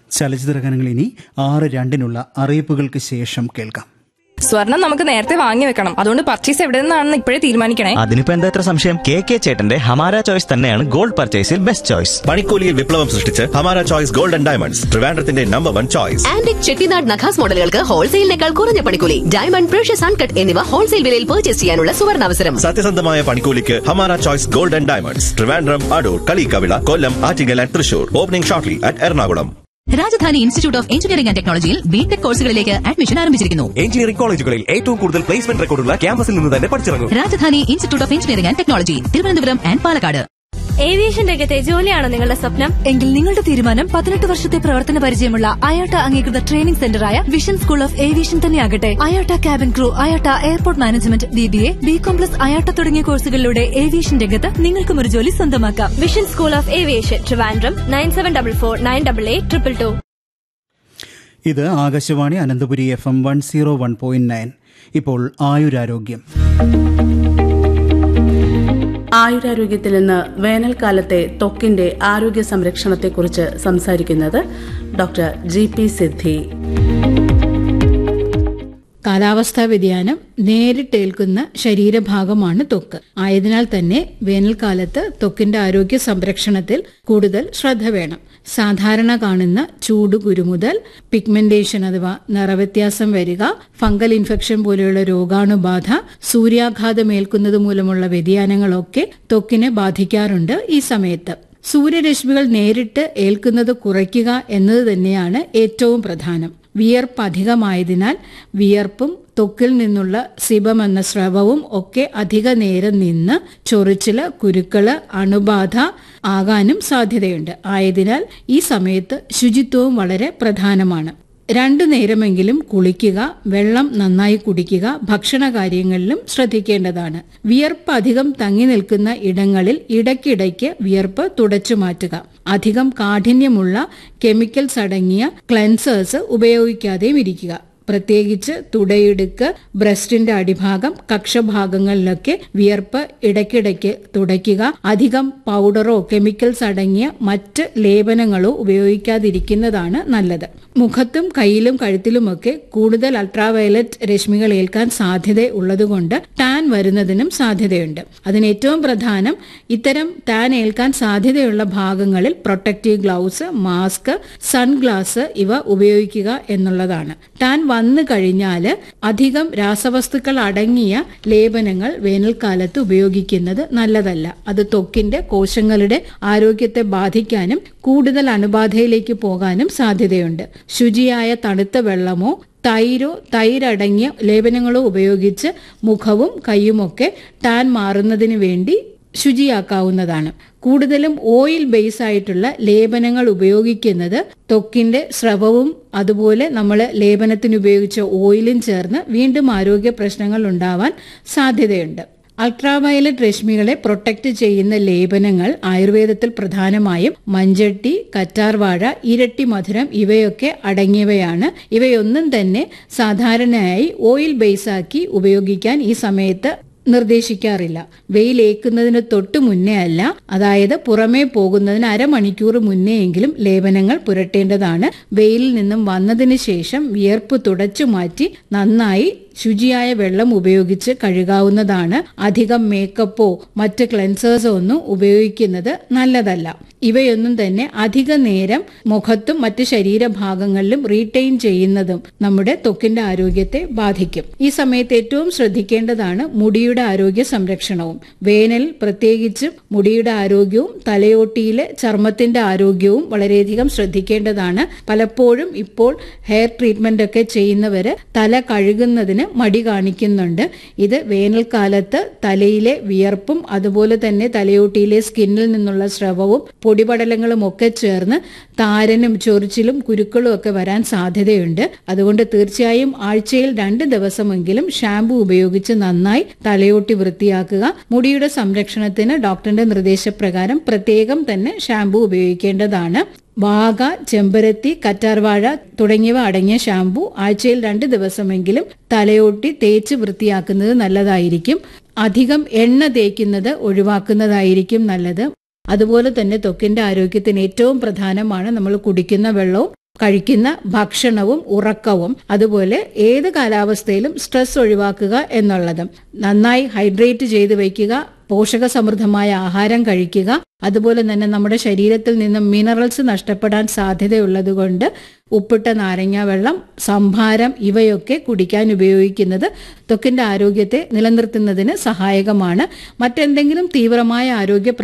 ചലച്ചിത്ര ഗാനങ്ങൾ ഇനി ആറ് രണ്ടിനുള്ള അറിയിപ്പുകൾക്ക് ശേഷം കേൾക്കാം സ്വർണം നമുക്ക് നേരത്തെ വാങ്ങി വെക്കണം അതുകൊണ്ട് പർച്ചേസ് എവിടെ നിന്നാണെന്ന് ഇപ്പോഴേ തീരുമാനിക്കണേ അതിനിപ്പോ എന്താ ഇത്ര സംശയം കെ കെ ചേട്ടന്റെ ഹമാര ചോയ്സ് തന്നെയാണ് ഗോൾഡ് പർച്ചേസിൽ ബെസ്റ്റ് ചോയ്സ് പണിക്കൂലിയിൽ വിപ്ലവം സൃഷ്ടിച്ച് Hamara choice gold and diamonds ട്രിവാൻഡ്രത്തിന്റെ number one choice antique Chettinad Nakas മോഡലുകൾക്ക് ഹോൾസെയിലിനേക്കാൾ കുറഞ്ഞ പണിക്കൂലി ഡയമണ്ട് പ്രഷ്യസ് അൺകട്ട് എന്നിവ ഹോൾസെയിൽ വിലയിൽ പർച്ചേസ് ചെയ്യാനുള്ള സുവർണാവസരം സത്യസന്ധമായ പണിക്കൂലിക്ക് Hamara choice gold and diamonds Trivandrum Adoor Kaliyikkavila Kollam Attingal and Thrissur opening shortly at Ernakulam Rajadhani institute of engineering and ടെക്നോളജിയിൽ ബിടെക് കോഴ്സുകളിലേക്ക് അഡ്മിഷൻ ആരംഭിച്ചിരിക്കുന്നു എഞ്ചിനീയറിംഗ് കോളേജുകളിൽ ഏറ്റവും കൂടുതൽ പ്ലേസ്മെന്റ് റെക്കോർഡുള്ള ക്യാമ്പസിൽ നിന്ന് തന്നെ പഠിച്ചിറങ്ങും Rajadhani institute of engineering and technology Thiruvananthapuram and Palakkad aviation രംഗത്തെ ജോലിയാണോ നിങ്ങളുടെ സ്വപ്നം എങ്കിൽ നിങ്ങളുടെ തീരുമാനം പതിനെട്ട് വർഷത്തെ പ്രവർത്തന പരിചയമുള്ള അയോട്ട അംഗീകൃത ട്രെയിനിംഗ് സെന്ററായ വിഷൻ സ്കൂൾ ഓഫ് ഏവിയേഷൻ തന്നെയാകട്ടെ IATA cabin crew IATA airport management B B A B com plus IATA തുടങ്ങിയ കോഴ്സുകളിലൂടെ ഏവിയേഷൻ രംഗത്ത് നിങ്ങൾക്കും ഒരു ജോലി സ്വന്തമാക്കാം vision school of aviation Trivandrum nine seven double four nine double eight triple two ഇത് Akashvani Ananthapuri F M one zero one point nine ഇപ്പോൾ ആയുരാരോഗ്യം ആയുരാരോഗ്യത്തിൽ നിന്ന് വേനൽക്കാലത്തെ ത്വക്കിന്റെ ആരോഗ്യ സംരക്ഷണത്തെക്കുറിച്ച് സംസാരിക്കുന്നത് ഡോക്ടർ ജി പി സിദ്ധി കാലാവസ്ഥാ വ്യതിയാനം നേരിട്ടേൽക്കുന്ന ശരീരഭാഗമാണ് ത്വക്ക് ആയതിനാൽ തന്നെ വേനൽക്കാലത്ത് ത്വക്കിന്റെ ആരോഗ്യ സംരക്ഷണത്തിൽ കൂടുതൽ ശ്രദ്ധ വേണം സാധാരണ കാണുന്ന ചൂട് കുരുമുതൽ പിഗ്മെന്റേഷൻ അഥവാ നിറവ്യത്യാസം വരിക ഫംഗൽ ഇൻഫെക്ഷൻ പോലെയുള്ള രോഗാണുബാധ സൂര്യാഘാതമേൽക്കുന്നത് മൂലമുള്ള വ്യതിയാനങ്ങളൊക്കെ ത്വക്കിനെ ബാധിക്കാറുണ്ട് ഈ സമയത്ത് സൂര്യരശ്മികൾ നേരിട്ട് ഏൽക്കുന്നത് കുറയ്ക്കുക എന്നത് തന്നെയാണ് ഏറ്റവും പ്രധാനം വിയർപ്പ് അധികമായതിനാൽ വിയർപ്പും ത്വക്കിൽ നിന്നുള്ള സിബം എന്ന സ്രവവും ഒക്കെ അധിക നേരം നിന്ന് ചൊറിച്ചില് കുരുക്കള് അണുബാധ ആകാനും സാധ്യതയുണ്ട് ആയതിനാൽ ഈ സമയത്ത് ശുചിത്വവും വളരെ പ്രധാനമാണ് രണ്ടു നേരമെങ്കിലും കുളിക്കുക വെള്ളം നന്നായി കുടിക്കുക ഭക്ഷണ കാര്യങ്ങളിലും ശ്രദ്ധിക്കേണ്ടതാണ് വിയർപ്പ് അധികം തങ്ങി നിൽക്കുന്ന ഇടങ്ങളിൽ ഇടയ്ക്കിടയ്ക്ക് വിയർപ്പ് തുടച്ചു മാറ്റുക അധികം കാഠിന്യമുള്ള കെമിക്കൽസ് അടങ്ങിയ ക്ലെൻസേഴ്സ് ഉപയോഗിക്കാതെയും ഇരിക്കുക പ്രത്യേകിച്ച് തുടയിടുക്ക് ബ്രസ്റ്റിന്റെ അടിഭാഗം കക്ഷഭാഗങ്ങളിലൊക്കെ വിയർപ്പ് ഇടയ്ക്കിടയ്ക്ക് തുടയ്ക്കുക അധികം പൗഡറോ കെമിക്കൽസ് അടങ്ങിയ മറ്റ് ലേപനങ്ങളോ ഉപയോഗിക്കാതിരിക്കുന്നതാണ് നല്ലത് മുഖത്തും കയ്യിലും കഴുത്തിലുമൊക്കെ കൂടുതൽ അൾട്രാവയലറ്റ് രശ്മികൾ ഏൽക്കാൻ സാധ്യത ഉള്ളതുകൊണ്ട് ടാൻ വരുന്നതിനും സാധ്യതയുണ്ട് അതിന് ഏറ്റവും പ്രധാനം ഇത്തരം ടാൻ ഏൽക്കാൻ സാധ്യതയുള്ള ഭാഗങ്ങളിൽ പ്രൊട്ടക്റ്റീവ് ഗ്ലൗസ് മാസ്ക് സൺഗ്ലാസ് ഇവ ഉപയോഗിക്കുക എന്നുള്ളതാണ് ടാൻ വന്നു കഴിഞ്ഞാൽ അധികം രാസവസ്തുക്കൾ അടങ്ങിയ ലേപനങ്ങൾ വേനൽക്കാലത്ത് ഉപയോഗിക്കുന്നത് നല്ലതല്ല അത് ത്വക്കിന്റെ കോശങ്ങളുടെ ആരോഗ്യത്തെ ബാധിക്കാനും കൂടുതൽ അണുബാധയിലേക്ക് പോകാനും സാധ്യതയുണ്ട് ശുചിയായ തണുത്ത വെള്ളമോ തൈരോ തൈരടങ്ങിയ ലേപനങ്ങളോ ഉപയോഗിച്ച് മുഖവും കൈയുമൊക്കെ ടാൻ മാറുന്നതിന് വേണ്ടി ശുചിയാക്കാവുന്നതാണ് കൂടുതലും ഓയിൽ ബേസ് ആയിട്ടുള്ള ലേപനങ്ങൾ ഉപയോഗിക്കുന്നത് ത്വക്കിന്റെ സ്രവവും അതുപോലെ നമ്മൾ ലേപനത്തിന് ഉപയോഗിച്ച ഓയിലും ചേർന്ന് വീണ്ടും ആരോഗ്യ പ്രശ്നങ്ങൾ ഉണ്ടാവാൻ സാധ്യതയുണ്ട് അൾട്രാവയലറ്റ് രശ്മികളെ പ്രൊട്ടക്ട് ചെയ്യുന്ന ലേപനങ്ങൾ ആയുർവേദത്തിൽ പ്രധാനമായും മഞ്ചട്ടി കറ്റാർവാഴ ഇരട്ടി മധുരം ഇവയൊക്കെ അടങ്ങിയവയാണ് ഇവയൊന്നും തന്നെ സാധാരണയായി ഓയിൽ ബേസാക്കി ഉപയോഗിക്കാൻ ഈ സമയത്ത് നിർദ്ദേശിക്കാറില്ല വെയിലേക്കുന്നതിന് തൊട്ട് മുന്നേ അല്ല അതായത് പുറമേ പോകുന്നതിന് അരമണിക്കൂർ മുന്നേയെങ്കിലും ലേപനങ്ങൾ പുരട്ടേണ്ടതാണ് വെയിലിൽ നിന്നും വന്നതിന് ശേഷം വിയർപ്പ് തുടച്ചു മാറ്റി നന്നായി ശുചിയായ വെള്ളം ഉപയോഗിച്ച് കഴുകാവുന്നതാണ് അധികം മേക്കപ്പോ മറ്റ് ക്ലെൻസേഴ്സോ ഒന്നും ഉപയോഗിക്കുന്നത് നല്ലതല്ല ഇവയൊന്നും തന്നെ അധിക നേരം മുഖത്തും മറ്റ് ശരീരഭാഗങ്ങളിലും റീറ്റെയിൻ ചെയ്യുന്നതും നമ്മുടെ ത്വക്കിന്റെ ആരോഗ്യത്തെ ബാധിക്കും ഈ സമയത്ത് ഏറ്റവും ശ്രദ്ധിക്കേണ്ടതാണ് മുടിയുടെ ആരോഗ്യ സംരക്ഷണവും വേനൽ പ്രത്യേകിച്ചും മുടിയുടെ ആരോഗ്യവും തലയോട്ടിയിലെ ചർമ്മത്തിന്റെ ആരോഗ്യവും വളരെയധികം ശ്രദ്ധിക്കേണ്ടതാണ് പലപ്പോഴും ഇപ്പോൾ ഹെയർ ട്രീറ്റ്മെന്റ് ഒക്കെ ചെയ്യുന്നവര് തല കഴുകുന്നതിന് മടി കാണിക്കുന്നുണ്ട് ഇത് വേനൽക്കാലത്ത് തലയിലെ വിയർപ്പും അതുപോലെ തന്നെ തലയോട്ടിയിലെ സ്കിന്നിൽ നിന്നുള്ള സ്രവവും പൊടിപടലങ്ങളും ഒക്കെ ചേർന്ന് താരനും ചൊറിച്ചിലും കുരുക്കളും ഒക്കെ വരാൻ സാധ്യതയുണ്ട് അതുകൊണ്ട് തീർച്ചയായും ആഴ്ചയിൽ രണ്ട് ദിവസമെങ്കിലും ഷാംപൂ ഉപയോഗിച്ച് നന്നായി തലയോട്ടി വൃത്തിയാക്കുക മുടിയുടെ സംരക്ഷണത്തിന് ഡോക്ടറിന്റെ നിർദ്ദേശപ്രകാരം പ്രത്യേകം തന്നെ ഷാംപൂ ഉപയോഗിക്കേണ്ടതാണ് വാഗ ചെമ്പരത്തി കറ്റാർവാഴ തുടങ്ങിയവ അടങ്ങിയ ഷാംപൂ ആഴ്ചയിൽ രണ്ട് ദിവസമെങ്കിലും തലയോട്ടി തേച്ച് വൃത്തിയാക്കുന്നത് നല്ലതായിരിക്കും അധികം എണ്ണ തേക്കുന്നത് ഒഴിവാക്കുന്നതായിരിക്കും നല്ലത് അതുപോലെ തന്നെ ത്വക്കിന്റെ ആരോഗ്യത്തിന് ഏറ്റവും പ്രധാനമാണ് നമ്മൾ കുടിക്കുന്ന വെള്ളവും കഴിക്കുന്ന ഭക്ഷണവും ഉറക്കവും അതുപോലെ ഏത് കാലാവസ്ഥയിലും സ്ട്രെസ് ഒഴിവാക്കുക എന്നുള്ളതും നന്നായി ഹൈഡ്രേറ്റ് ചെയ്ത് വയ്ക്കുക പോഷക സമൃദ്ധമായ ആഹാരം കഴിക്കുക അതുപോലെ തന്നെ നമ്മുടെ ശരീരത്തിൽ നിന്നും മിനറൽസ് നഷ്ടപ്പെടാൻ സാധ്യതയുള്ളതുകൊണ്ട് ഉപ്പിട്ട നാരങ്ങ വെള്ളം സംഭാരം ഇവയൊക്കെ കുടിക്കാൻ ഉപയോഗിക്കുന്നത് ത്വക്കിന്റെ ആരോഗ്യത്തെ നിലനിർത്തുന്നതിന് സഹായകമാണ് മറ്റെന്തെങ്കിലും തീവ്രമായ ആരോഗ്യ